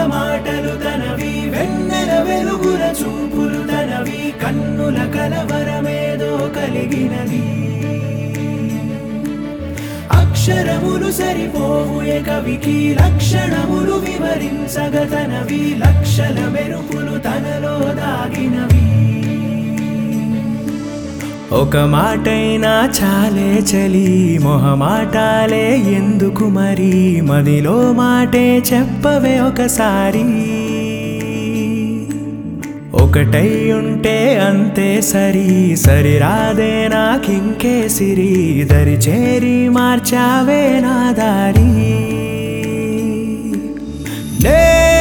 మాటలు తనవి వెన్నెల వెలుగుల చూపులు తనవి కన్నుల కలవరమేదో కలిగినది అక్షరములు సరిపోవు ఏ కవికి లక్షణములు వివరించగ తనవి లక్షల మెరుపులు తనలో దాగినవి ఒక మాటైనా చాలే చలి మొహమాటాలే ఎందుకు మరి మదిలో మాటే చెప్పవే ఒకసారి ఒకటై ఉంటే అంతే సరి సరి రాదే నాకింకే సిరి దరి చేరి మార్చావే నా దారి నే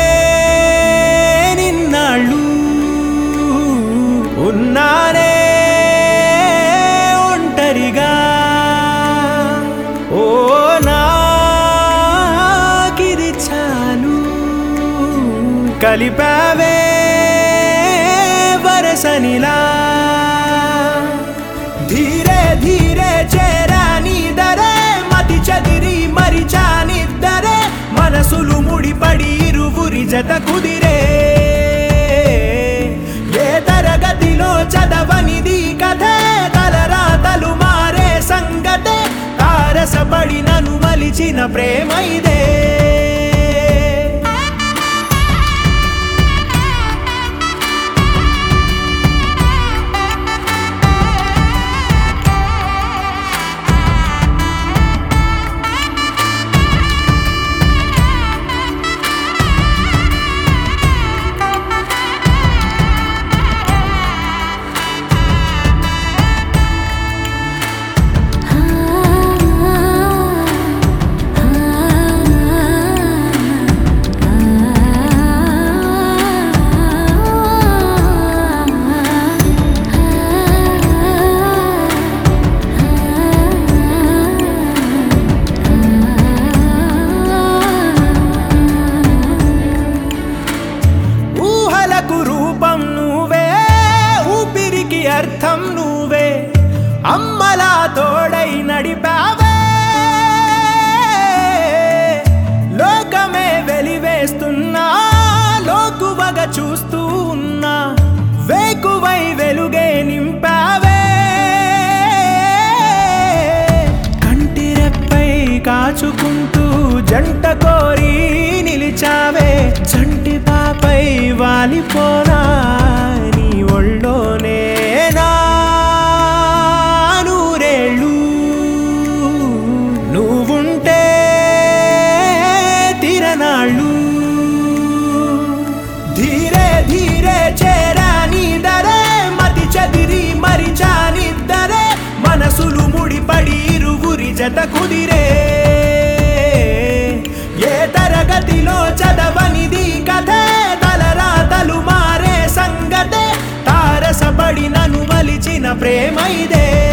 నిన్నాళ్ళు ఉన్నానే ఒంటరిగా ఓ నాకిది చాలు కలిపావే వరసనిలా ధీరే ధీరే చేరా నీదరే మతి చదిరి మరిచానిద్దరే మనసులు ముడిపడి ఇరువురి జత కుదిరే ఏ తరగతిలో చదవనిది కథే తలరాతలు మారే సంగతే తారసపడి నన్ను మలిచిన ప్రేమ ఇదే ఊహలకు రూపం నువ్వే ఊపిరికి అర్థం నువ్వే అమ్మలా తోడై నడిపావే లోకమే వెలివేస్తున్నా లోకువగా చూస్తూ ఉన్నా వేకువై వెలుగే నింపావే కంటి రెప్పై కాచుకుంటూ జంట కోరి నిలిచావే చంటి పాపై వాలిపోనా నీ ఒళ్ళోనే నా నూరేళ్ళు నువ్వుంటే తిరనాళ్ళు ధీరే ధీరే చేరా నీదరే మతి చదిరి మరిచానిద్దరే మనసులు ముడిపడి ఇరువురి జత కుదిరే ఏ తరగతిలో చదవనిది కథే తలరాతలు మారే సంగతే తారసపడి నన్ను మలిచిన ప్రేమ ఇదే